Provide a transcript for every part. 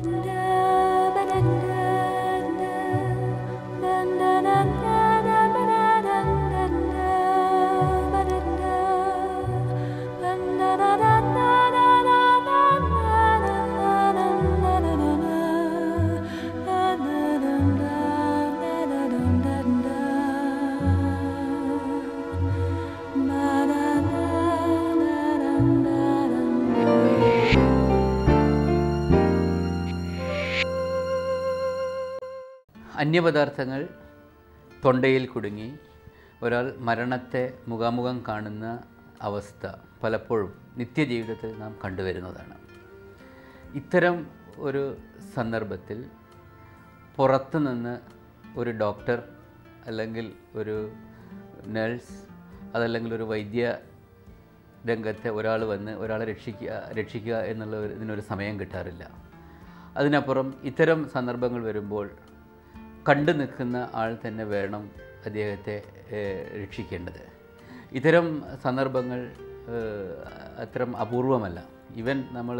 അന്യപദാർത്ഥങ്ങൾ തൊണ്ടയിൽ കുടുങ്ങി ഒരാൾ മരണത്തെ മുഖാമുഖം കാണുന്ന അവസ്ഥ പലപ്പോഴും നിത്യജീവിതത്തിൽ നാം കണ്ടുവരുന്നതാണ് ഇത്തരം ഒരു സന്ദർഭത്തിൽ പുറത്തു നിന്ന് ഒരു ഡോക്ടർ അല്ലെങ്കിൽ ഒരു നഴ്സ് അതല്ലെങ്കിൽ ഒരു വൈദ്യ രംഗത്തെ ഒരാൾ വന്ന് ഒരാളെ രക്ഷിക്കുക രക്ഷിക്കുക എന്നുള്ള ഒരു ഇതിനൊരു സമയം കിട്ടാറില്ല അതിനപ്പുറം ഇത്തരം സന്ദർഭങ്ങൾ വരുമ്പോൾ കണ്ടു നിൽക്കുന്ന ആൾ തന്നെ വേണം അദ്ദേഹത്തെ ഏഹ്, രക്ഷിക്കേണ്ടത് ഇത്തരം സന്ദർഭങ്ങൾ ഏഹ്, അത്തരം അപൂർവമല്ല ഇവൻ നമ്മൾ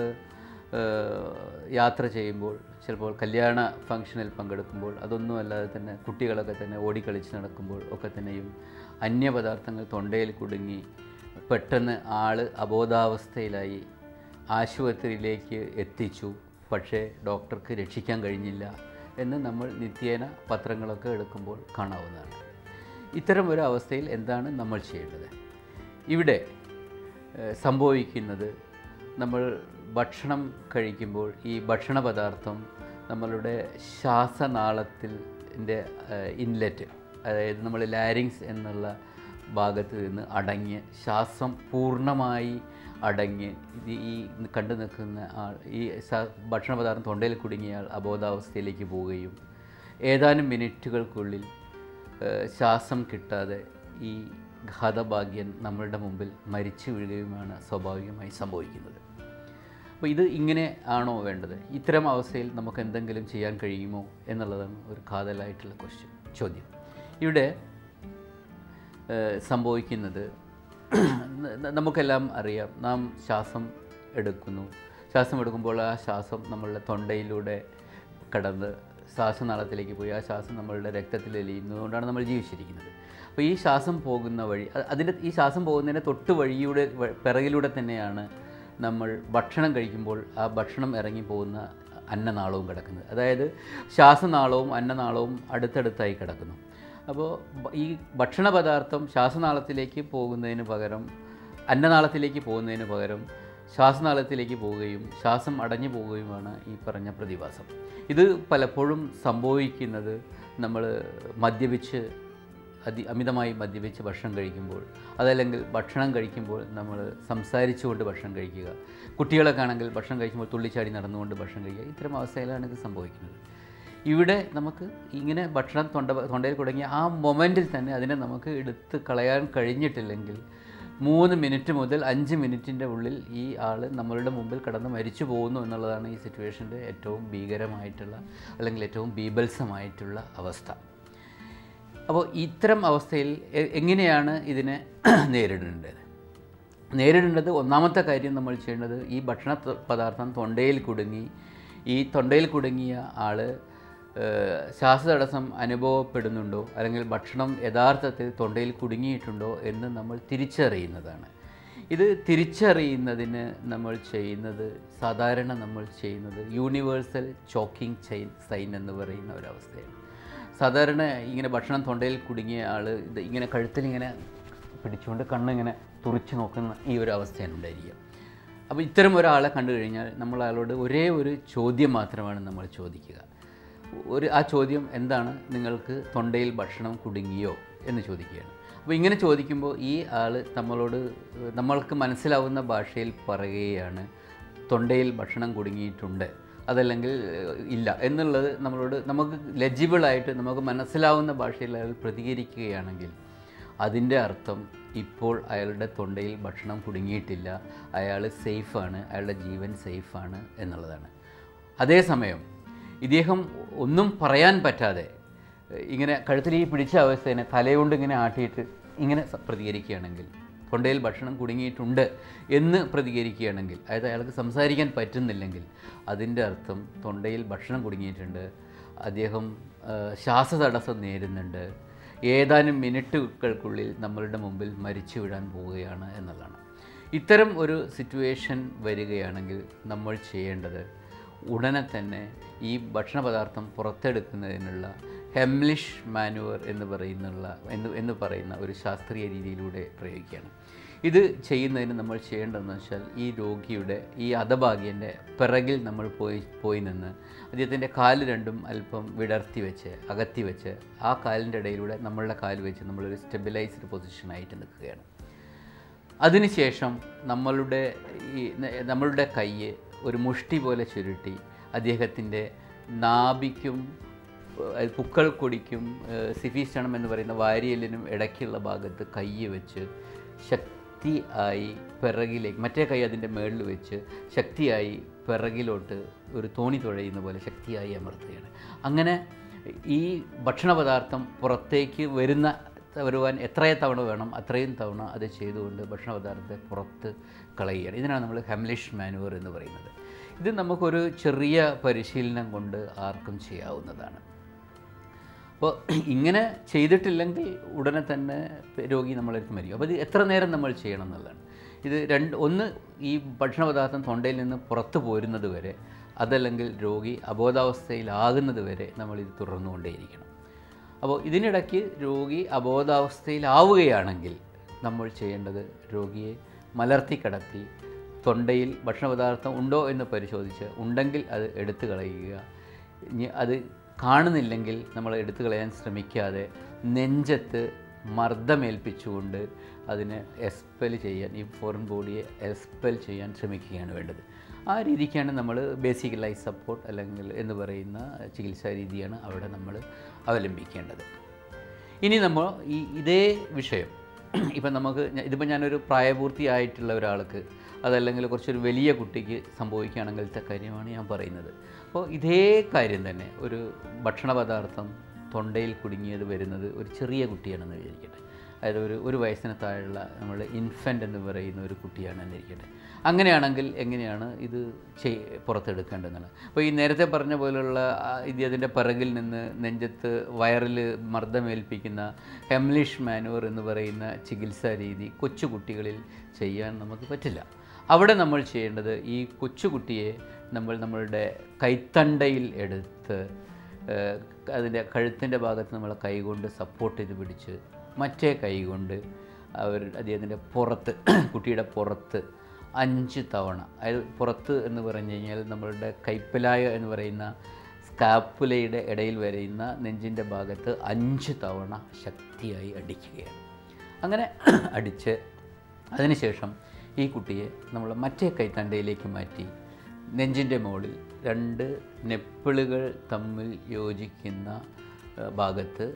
യാത്ര ചെയ്യുമ്പോൾ ചിലപ്പോൾ കല്യാണ ഫംഗ്ഷനിൽ പങ്കെടുക്കുമ്പോൾ അതൊന്നും അല്ലാതെ തന്നെ കുട്ടികളൊക്കെ തന്നെ ഓടിക്കളിച്ച് നടക്കുമ്പോൾ ഒക്കെ തന്നെയും അന്യപദാർത്ഥങ്ങൾ തൊണ്ടയിൽ കുടുങ്ങി പെട്ടെന്ന് ആൾ അബോധാവസ്ഥയിലായി ആശുപത്രിയിലേക്ക് എത്തിച്ചു പക്ഷേ ഡോക്ടർക്ക് രക്ഷിക്കാൻ കഴിഞ്ഞില്ല എന്ന് നമ്മൾ നിത്യേന പത്രങ്ങളൊക്കെ എടുക്കുമ്പോൾ കാണാവുന്നതാണ് ഇത്തരം ഒരു അവസ്ഥയിൽ എന്താണ് നമ്മൾ ചെയ്യേണ്ടത് ഇവിടെ ഏഹ്, സംഭവിക്കുന്നത് നമ്മൾ ഭക്ഷണം കഴിക്കുമ്പോൾ ഈ ഭക്ഷണ പദാർത്ഥം നമ്മളുടെ ശ്വാസനാളത്തിൽ ഇൻലെറ്റ് അതായത് നമ്മൾ ലാരിങ്സ് എന്നുള്ള ഭാഗത്ത് നിന്ന് അടങ്ങി ശ്വാസം പൂർണ്ണമായി അടങ്ങി ഇത് ഈ കണ്ടു നിൽക്കുന്ന ആൾ ഈ സ- ഭക്ഷണ പദാർത്ഥം തൊണ്ടയിൽ കുടുങ്ങിയ ആൾ അബോധാവസ്ഥയിലേക്ക് പോവുകയും ഏതാനും മിനിറ്റുകൾക്കുള്ളിൽ ഏഹ്, ശ്വാസം കിട്ടാതെ ഈ ഘാതഭാഗ്യൻ നമ്മളുടെ മുമ്പിൽ മരിച്ചു വീഴുകയുമാണ് സ്വാഭാവികമായി സംഭവിക്കുന്നത് അപ്പോൾ ഇത് ഇങ്ങനെ ആണോ വേണ്ടത് ഇത്തരം അവസ്ഥയിൽ നമുക്ക് എന്തെങ്കിലും ചെയ്യാൻ കഴിയുമോ എന്നുള്ളതാണ് ഒരു കാതലായിട്ടുള്ള ക്വസ്റ്റ്യൻ ചോദ്യം ഇവിടെ ഏഹ്, സംഭവിക്കുന്നത് ന- നമുക്കെല്ലാം അറിയാം നാം ശ്വാസം എടുക്കുന്നു ശ്വാസം എടുക്കുമ്പോൾ ആ ശ്വാസം നമ്മളുടെ തൊണ്ടയിലൂടെ കടന്ന് ശ്വാസനാളത്തിലേക്ക് പോയി ആ ശ്വാസം നമ്മളുടെ രക്തത്തിൽ എലിയുന്നതുകൊണ്ടാണ് നമ്മൾ ജീവിച്ചിരിക്കുന്നത് അപ്പോൾ ഈ ശ്വാസം പോകുന്ന വഴി അ- അതിൻ്റെ ഈ ശ്വാസം പോകുന്നതിൻ്റെ തൊട്ട് വഴിയുടെ വ- പിറകിലൂടെ തന്നെയാണ് നമ്മൾ ഭക്ഷണം കഴിക്കുമ്പോൾ ആ ഭക്ഷണം ഇറങ്ങി പോകുന്ന അന്നനാളവും കിടക്കുന്നത് അതായത് ശ്വാസനാളവും അന്നനാളവും അടുത്തടുത്തായി കിടക്കുന്നു അപ്പോൾ ബ- ഈ ഭക്ഷണ പദാർത്ഥം ശ്വാസനാളത്തിലേക്ക് പോകുന്നതിന് പകരം അന്നനാളത്തിലേക്ക് പോകുന്നതിന് പകരം ശ്വാസനാളത്തിലേക്ക് പോവുകയും ശ്വാസം അടഞ്ഞു പോവുകയുമാണ് ഈ പറഞ്ഞ പ്രതിഭാസം ഇത് പലപ്പോഴും സംഭവിക്കുന്നത് നമ്മൾ മദ്യപിച്ച് അതി അമിതമായി മദ്യപിച്ച് ഭക്ഷണം കഴിക്കുമ്പോൾ അതല്ലെങ്കിൽ ഭക്ഷണം കഴിക്കുമ്പോൾ നമ്മൾ സംസാരിച്ചുകൊണ്ട് ഭക്ഷണം കഴിക്കുക കുട്ടികളൊക്കെ ആണെങ്കിൽ ഭക്ഷണം കഴിക്കുമ്പോൾ തുള്ളിച്ചാടി നടന്നുകൊണ്ട് ഭക്ഷണം കഴിക്കുക ഇത്തരം അവസ്ഥയിലാണ് ഇത് സംഭവിക്കുന്നത് ഇവിടെ നമുക്ക് ഇങ്ങനെ ഭക്ഷണം തൊണ്ട തൊണ്ടയിൽ കുടുങ്ങിയ ആ മൊമെൻറ്റിൽ തന്നെ അതിനെ നമുക്ക് എടുത്ത് കളയാൻ കഴിഞ്ഞിട്ടില്ലെങ്കിൽ മൂന്ന് മിനിറ്റ് മുതൽ അഞ്ച് മിനിറ്റിൻ്റെ ഉള്ളിൽ ഈ ആൾ നമ്മളുടെ മുമ്പിൽ കടന്ന് മരിച്ചു പോകുന്നു എന്നുള്ളതാണ് ഈ സിറ്റുവേഷൻ്റെ ഏറ്റവും ഭീകരമായിട്ടുള്ള അല്ലെങ്കിൽ ഏറ്റവും ബീഭത്സമായിട്ടുള്ള അവസ്ഥ അപ്പോൾ ഇത്തരം അവസ്ഥയിൽ എ- എങ്ങനെയാണ് ഇതിനെ നേരിടേണ്ടത് നേരിടേണ്ടത് ഒന്നാമത്തെ കാര്യം നമ്മൾ ചെയ്യേണ്ടത് ഈ ഭക്ഷണ ത- പദാർത്ഥം തൊണ്ടയിൽ കുടുങ്ങി ഈ തൊണ്ടയിൽ കുടുങ്ങിയ ആൾ ശ്വാസതടസ്സം അനുഭവപ്പെടുന്നുണ്ടോ അല്ലെങ്കിൽ ഭക്ഷണം യഥാർത്ഥത്തിൽ തൊണ്ടയിൽ കുടുങ്ങിയിട്ടുണ്ടോ എന്ന് നമ്മൾ തിരിച്ചറിയുന്നതാണ് ഇത് തിരിച്ചറിയുന്നതിന് നമ്മൾ ചെയ്യുന്നത് സാധാരണ നമ്മൾ ചെയ്യുന്നത് യൂണിവേഴ്സൽ ചോക്കിംഗ് ചെയിൻ സൈൻ എന്ന് പറയുന്ന ഒരവസ്ഥയാണ് സാധാരണ ഇങ്ങനെ ഭക്ഷണം തൊണ്ടയിൽ കുടുങ്ങിയ ആൾ ഇത് ഇങ്ങനെ കഴുത്തിലിങ്ങനെ പിടിച്ചുകൊണ്ട് കണ്ണിങ്ങനെ തുറിച്ച് നോക്കുന്ന ഈ ഒരു അവസ്ഥയാണ് ഉണ്ടായിരിക്കുക അപ്പോൾ ഇത്തരം ഒരാളെ കണ്ടു കഴിഞ്ഞാൽ നമ്മൾ അയാളോട് ഒരേ ഒരു ചോദ്യം മാത്രമാണ് നമ്മൾ ചോദിക്കുക ഒരു ആ ചോദ്യം എന്താണ് നിങ്ങൾക്ക് തൊണ്ടയിൽ ഭക്ഷണം കുടുങ്ങിയോ എന്ന് ചോദിക്കുകയാണ് അപ്പോൾ ഇങ്ങനെ ചോദിക്കുമ്പോൾ ഈ ആൾ നമ്മളോട് നമ്മൾക്ക് മനസ്സിലാവുന്ന ഭാഷയിൽ പറയുകയാണ് തൊണ്ടയിൽ ഭക്ഷണം കുടുങ്ങിയിട്ടുണ്ട് അതല്ലെങ്കിൽ ഏഹ്, ഇല്ല എന്നുള്ളത് നമ്മളോട് നമുക്ക് ലെജിബിളായിട്ട് നമുക്ക് മനസ്സിലാവുന്ന ഭാഷയിൽ അയാൾ പ്രതികരിക്കുകയാണെങ്കിൽ അതിൻ്റെ അർത്ഥം ഇപ്പോൾ അയാളുടെ തൊണ്ടയിൽ ഭക്ഷണം കുടുങ്ങിയിട്ടില്ല അയാൾ സേഫാണ് അയാളുടെ ജീവൻ സേഫാണ് എന്നുള്ളതാണ് അതേസമയം ഇദ്ദേഹം ഒന്നും പറയാൻ പറ്റാതെ ഏഹ്, ഇങ്ങനെ കഴുത്തിൽ ഈ പിടിച്ച അവസ്ഥേനെ തലയുകൊണ്ട് ഇങ്ങനെ ആട്ടിയിട്ട് ഇങ്ങനെ സ- പ്രതികരിക്കുകയാണെങ്കിൽ തൊണ്ടയിൽ ഭക്ഷണം കുടുങ്ങിയിട്ടുണ്ട് എന്ന് പ്രതികരിക്കുകയാണെങ്കിൽ അതായത് അയാൾക്ക് സംസാരിക്കാൻ പറ്റുന്നില്ലെങ്കിൽ അതിൻ്റെ അർത്ഥം തൊണ്ടയിൽ ഭക്ഷണം കുടുങ്ങിയിട്ടുണ്ട് അദ്ദേഹം ആ, ശ്വാസതടസ്സം നേരുന്നുണ്ട് ഏതാനും മിനിറ്റുകൾക്കുള്ളിൽ നമ്മളുടെ മുമ്പിൽ മരിച്ചു വീഴാൻ പോവുകയാണ് എന്നുള്ളതാണ് ഇത്തരം ഒരു സിറ്റുവേഷൻ വരികയാണെങ്കിൽ നമ്മൾ ചെയ്യേണ്ടത് ഉടനെ തന്നെ ഈ ഭക്ഷണ പദാർത്ഥം പുറത്തെടുക്കുന്നതിനുള്ള ഹെംലിഷ് മാനുവർ എന്ന് പറയുന്നുള്ള എന്ന് എന്ന് പറയുന്ന ഒരു ശാസ്ത്രീയ രീതിയിലൂടെ പ്രയോഗിക്കുകയാണ് ഇത് ചെയ്യുന്നതിന് നമ്മൾ ചെയ്യേണ്ടതെന്ന് വെച്ചാൽ ഈ രോഗിയുടെ ഈ അധഭാഗ്യൻ്റെ പിറകിൽ നമ്മൾ പോയി പോയി നിന്ന് അദ്ദേഹത്തിൻ്റെ കാല് രണ്ടും അല്പം വിടർത്തി വെച്ച് അകത്തി വെച്ച് ആ കാലിൻ്റെ ഇടയിലൂടെ നമ്മളുടെ കാല് വെച്ച് നമ്മളൊരു സ്റ്റെബിലൈസ്ഡ് പൊസിഷനായിട്ട് നിൽക്കുകയാണ് അതിനുശേഷം നമ്മളുടെ ഈ ന- നമ്മളുടെ കൈ ഒരു മുഷ്ടി പോലെ ചുരുട്ടി അദ്ദേഹത്തിൻ്റെ നാഭിക്കും ഏഹ്, പുക്കൾ കൊടിക്കും ഏഹ്, സിഫീസ്റ്റണം എന്ന് പറയുന്ന വാരിയലിനും ഇടയ്ക്കുള്ള ഭാഗത്ത് കൈ വെച്ച് ശക്തി ആയി പിറകിലേക്ക് മറ്റേ കൈ അതിൻ്റെ മേളിൽ വെച്ച് ശക്തിയായി പിറകിലോട്ട് ഒരു തോണി തുഴയുന്ന പോലെ ശക്തിയായി അമർത്തുകയാണ് അങ്ങനെ ഈ ഭക്ഷണ പദാർത്ഥം പുറത്തേക്ക് വരുന്ന വരുവാൻ എത്ര തവണ വേണം അത്രയും തവണ അത് ചെയ്തുകൊണ്ട് ഭക്ഷണ പദാർത്ഥത്തെ പുറത്ത് കളയുകയാണ് ഇതിനാണ് നമ്മൾ ഹെംലിഷ് മാനുവർ എന്ന് പറയുന്നത് ഇത് നമുക്കൊരു ചെറിയ പരിശീലനം കൊണ്ട് ആർക്കും ചെയ്യാവുന്നതാണ് അപ്പോൾ ഇങ്ങനെ ചെയ്തിട്ടില്ലെങ്കിൽ ഉടനെ തന്നെ രോഗി നമ്മളെടുത്ത് മരിക്കും അപ്പോൾ ഇത് എത്ര നേരം നമ്മൾ ചെയ്യണം എന്നുള്ളതാണ് ഇത് രണ്ട് ഒന്ന് ഈ ഭക്ഷണ പദാർത്ഥം തൊണ്ടയിൽ നിന്ന് പുറത്ത് പോരുന്നത് വരെ അതല്ലെങ്കിൽ രോഗി അബോധാവസ്ഥയിലാകുന്നത് വരെ നമ്മളിത് തുടർന്നുകൊണ്ടേയിരിക്കണം അപ്പോൾ ഇതിനിടയ്ക്ക് രോഗി അബോധാവസ്ഥയിലാവുകയാണെങ്കിൽ നമ്മൾ ചെയ്യേണ്ടത് രോഗിയെ മലർത്തി കടത്തി തൊണ്ടയിൽ ഭക്ഷണപദാർത്ഥം ഉണ്ടോ എന്ന് പരിശോധിച്ച് ഉണ്ടെങ്കിൽ അത് എടുത്തു കളയുക ഇനി അത് കാണുന്നില്ലെങ്കിൽ നമ്മൾ എടുത്തു കളയാൻ ശ്രമിക്കാതെ നെഞ്ചത്ത് മർദ്ദമേൽപ്പിച്ചുകൊണ്ട് അതിനെ എക്സ്പെൽ ചെയ്യാൻ ഈ ഫോറിൻ ബോഡിയെ എക്സ്പെൽ ചെയ്യാൻ ശ്രമിക്കുകയാണ് വേണ്ടത് ആ രീതിക്കാണ് നമ്മൾ ബേസിക് ലൈഫ് സപ്പോർട്ട് അല്ലെങ്കിൽ എന്ന് പറയുന്ന ചികിത്സാ രീതിയാണ് അവിടെ നമ്മൾ അവലംബിക്കേണ്ടത് ഇനി നമ്മൾ ഈ ഇതേ വിഷയം ഇപ്പം നമുക്ക് ഞ- ഇതിപ്പോൾ ഞാനൊരു പ്രായപൂർത്തിയായിട്ടുള്ള ഒരാൾക്ക് അതല്ലെങ്കിൽ കുറച്ചൊരു വലിയ കുട്ടിക്ക് സംഭവിക്കുകയാണെങ്കിലത്തെ കാര്യമാണ് ഞാൻ പറയുന്നത് അപ്പോൾ ഇതേ കാര്യം തന്നെ ഒരു ഭക്ഷണ പദാർത്ഥം തൊണ്ടയിൽ കുടുങ്ങിയത് വരുന്നത് ഒരു ചെറിയ കുട്ടിയാണെന്ന് വിചാരിക്കട്ടെ അതായത് ഒരു ഒരു വയസ്സിന് താഴെയുള്ള നമ്മൾ ഇൻഫൻ്റ് എന്ന് പറയുന്ന ഒരു കുട്ടിയാണെന്ന് ഇരിക്കട്ടെ അങ്ങനെയാണെങ്കിൽ എങ്ങനെയാണ് ഇത് ചെയ് പുറത്തെടുക്കേണ്ടതെന്നാണ് അപ്പോൾ ഈ നേരത്തെ പറഞ്ഞ പോലുള്ള ആ, ഇത് അതിൻ്റെ പിറകിൽ നിന്ന് നെഞ്ചത്ത് വയറിൽ മർദ്ദമേൽപ്പിക്കുന്ന ഹെംലിഷ് മാനുവർ എന്ന് പറയുന്ന ചികിത്സാ രീതി കൊച്ചു കുട്ടികളിൽ ചെയ്യാൻ നമുക്ക് പറ്റില്ല അവിടെ നമ്മൾ ചെയ്യേണ്ടത് ഈ കൊച്ചുകുട്ടിയെ നമ്മൾ നമ്മളുടെ കൈത്തണ്ടയിൽ എടുത്ത് ഏഹ്, അതിൻ്റെ കഴുത്തിൻ്റെ ഭാഗത്ത് നമ്മൾ കൈകൊണ്ട് സപ്പോർട്ട് ചെയ്ത് പിടിച്ച് മറ്റേ കൈ കൊണ്ട് അവർ അദ്ദേഹത്തിൻ്റെ പുറത്ത് കുട്ടിയുടെ പുറത്ത് അഞ്ച് തവണ അതായത് പുറത്ത് എന്ന് പറഞ്ഞു കഴിഞ്ഞാൽ നമ്മളുടെ കൈപ്പലായ എന്ന് പറയുന്ന സ്കാപ്പുലയുടെ ഇടയിൽ വരയുന്ന നെഞ്ചിൻ്റെ ഭാഗത്ത് അഞ്ച് തവണ ശക്തിയായി അടിക്കുകയാണ് അങ്ങനെ അടിച്ച് അതിനുശേഷം ഈ കുട്ടിയെ നമ്മൾ മറ്റേ കൈത്തണ്ടയിലേക്ക് മാറ്റി നെഞ്ചിൻ്റെ മുകളിൽ രണ്ട് നെപ്പിളുകൾ തമ്മിൽ യോജിക്കുന്ന ഏഹ്, ഭാഗത്ത്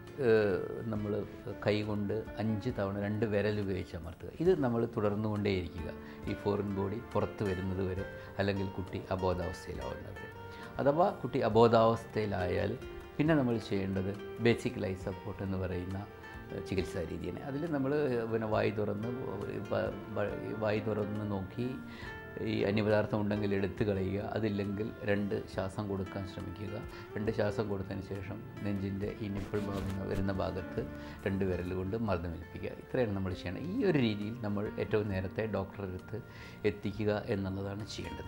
നമ്മൾ കൈകൊണ്ട് അഞ്ച് തവണ രണ്ട് വിരൽ ഉപയോഗിച്ച് അമർത്തുക ഇത് നമ്മൾ തുടർന്നുകൊണ്ടേയിരിക്കുക ഈ ഫോറിൻ ബോഡി പുറത്ത് വരുന്നത് വരെ അല്ലെങ്കിൽ കുട്ടി അബോധാവസ്ഥയിലാവുന്നത് വരെ അഥവാ കുട്ടി അബോധാവസ്ഥയിലായാൽ പിന്നെ നമ്മൾ ചെയ്യേണ്ടത് ബേസിക് ലൈഫ് സപ്പോർട്ട് എന്ന് പറയുന്ന ഏഹ്, ചികിത്സാ രീതിയാണ് അതിൽ നമ്മൾ പിന്നെ വായി തുറന്ന് വ- വ- വായി തുറന്ന് നോക്കി ഈ അന്യപദാർത്ഥം ഉണ്ടെങ്കിൽ എടുത്തു കളയുക അതില്ലെങ്കിൽ രണ്ട് ശ്വാസം കൊടുക്കാൻ ശ്രമിക്കുക രണ്ട് ശ്വാസം കൊടുത്തതിന് ശേഷം നെഞ്ചിൻ്റെ ഈ നിപ്പിൾ ഭാഗം വരുന്ന ഭാഗത്ത് രണ്ട് വിരൽ കൊണ്ട് മർദ്ദമേൽപ്പിക്കുക ഇത്രയാണ് നമ്മൾ ചെയ്യേണ്ടത് ഈ ഒരു രീതിയിൽ നമ്മൾ ഏറ്റവും നേരത്തെ ഡോക്ടറെ അടുത്ത് എത്തിക്കുക എന്നുള്ളതാണ് ചെയ്യേണ്ടത്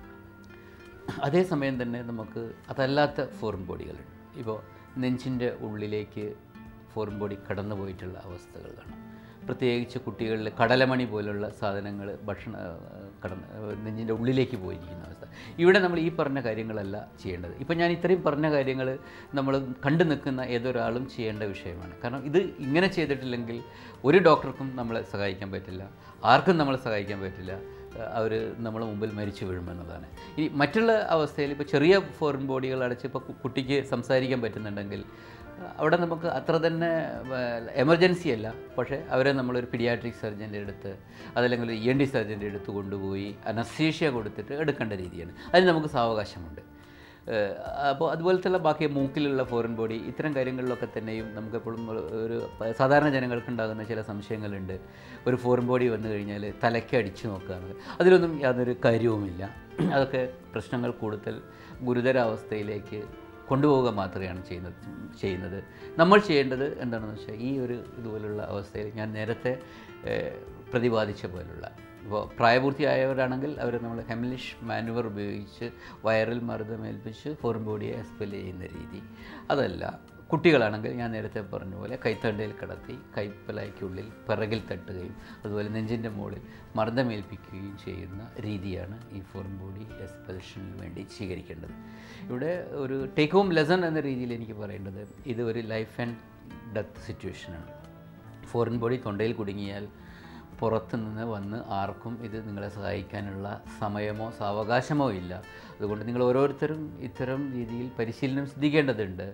അതേസമയം തന്നെ നമുക്ക് അതല്ലാത്ത ഫോറിൻ ബോഡികളുണ്ട് ഇപ്പോൾ നെഞ്ചിൻ്റെ ഉള്ളിലേക്ക് ഫോറിൻ ബോഡി കടന്നു പോയിട്ടുള്ള അവസ്ഥകൾ കാണാം പ്രത്യേകിച്ച് കുട്ടികളിൽ കടലമണി പോലുള്ള സാധനങ്ങൾ ഭക്ഷണ കടന്ന് നെഞ്ചിൻ്റെ ഉള്ളിലേക്ക് പോയിരിക്കുന്ന അവസ്ഥ ഇവിടെ നമ്മൾ ഈ പറഞ്ഞ കാര്യങ്ങളല്ല ചെയ്യേണ്ടത് ഇപ്പം ഞാൻ ഇത്രയും പറഞ്ഞ കാര്യങ്ങൾ നമ്മൾ കണ്ടു നിൽക്കുന്ന ഏതൊരാളും ചെയ്യേണ്ട വിഷയമാണ് കാരണം ഇത് ഇങ്ങനെ ചെയ്തിട്ടില്ലെങ്കിൽ ഒരു ഡോക്ടർക്കും നമ്മളെ സഹായിക്കാൻ പറ്റില്ല ആർക്കും നമ്മളെ സഹായിക്കാൻ പറ്റില്ല അവർ നമ്മളെ മുമ്പിൽ മരിച്ചു വീഴുമെന്നുള്ളതാണ് ഈ മറ്റുള്ള അവസ്ഥയിൽ ഇപ്പോൾ ചെറിയ ഫോറിൻ ബോഡികൾ അടച്ച് ഇപ്പോൾ കുട്ടിക്ക് സംസാരിക്കാൻ പറ്റുന്നുണ്ടെങ്കിൽ അവിടെ നമുക്ക് അത്ര തന്നെ എമർജൻസി അല്ല പക്ഷേ അവരെ നമ്മളൊരു പീഡിയാട്രിക് സർജൻ്റെ അടുത്ത് അതല്ലെങ്കിൽ ഒരു ഇ എൻ ഡി സർജൻ്റെ അടുത്ത് കൊണ്ടുപോയി അനസ്തീഷ്യ കൊടുത്തിട്ട് എടുക്കേണ്ട രീതിയാണ് അതിന് നമുക്ക് സാവകാശമുണ്ട് അപ്പോൾ അതുപോലത്തെ ബാക്കി മൂക്കിലുള്ള ഫോറിൻ ബോഡി ഇത്തരം കാര്യങ്ങളിലൊക്കെ തന്നെയും നമുക്കെപ്പോഴും ഒരു പ- സാധാരണ ജനങ്ങൾക്ക് ഉണ്ടാകുന്ന ചില സംശയങ്ങളുണ്ട് ഒരു ഫോറിൻ ബോഡി വന്നു കഴിഞ്ഞാൽ തലയ്ക്ക് അടിച്ചു നോക്കുക അതിലൊന്നും യാതൊരു കാര്യവുമില്ല അതൊക്കെ പ്രശ്നങ്ങൾ കൂടുതൽ ഗുരുതരാവസ്ഥയിലേക്ക് കൊണ്ടുപോവുക മാത്രമാണ് ചെയ്യുന്നത് ചെയ്യുന്നത് നമ്മൾ ചെയ്യേണ്ടത് എന്താണെന്ന് വെച്ചാൽ ഈ ഒരു ഇതുപോലുള്ള അവസ്ഥയിൽ ഞാൻ നേരത്തെ ഏഹ്, പ്രതിപാദിച്ച പോലുള്ള ഇപ്പോൾ പ്രായപൂർത്തിയായവരാണെങ്കിൽ അവർ നമ്മൾ ഹെംലിഷ് മാനുവർ ഉപയോഗിച്ച് വയറിൽ മർദ്ദമേൽപ്പിച്ച് ഫോറിൻ ബോഡിയെ എക്സ്പെൽ ചെയ്യുന്ന രീതി അതല്ല കുട്ടികളാണെങ്കിൽ ഞാൻ നേരത്തെ പറഞ്ഞ പോലെ കൈത്തണ്ടയിൽ കിടത്തി കൈപ്പലായ്ക്കുള്ളിൽ പിറകിൽ തട്ടുകയും അതുപോലെ നെഞ്ചിൻ്റെ മുകളിൽ മർദ്ദമേൽപ്പിക്കുകയും ചെയ്യുന്ന രീതിയാണ് ഈ ഫോറിൻ ബോഡി എക്സ്പെൽഷന് വേണ്ടി സ്വീകരിക്കേണ്ടത് ഇവിടെ ഒരു ടേക്ക് ഹോം ലെസൺ എന്ന രീതിയിൽ എനിക്ക് പറയേണ്ടത് ഇത് ഒരു ലൈഫ് ആൻഡ് ഡെത്ത് സിറ്റുവേഷനാണ് ഫോറിൻ ബോഡി തൊണ്ടയിൽ കുടുങ്ങിയാൽ പുറത്തു നിന്ന് വന്ന് ആർക്കും ഇത് നിങ്ങളെ സഹായിക്കാനുള്ള സമയമോ സാവകാശമോ ഇല്ല അതുകൊണ്ട് നിങ്ങൾ ഓരോരുത്തരും ഇത്തരം രീതിയിൽ പരിശീലനം സിദ്ധിക്കേണ്ടതുണ്ട്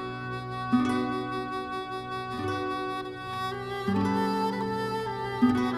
Thank you.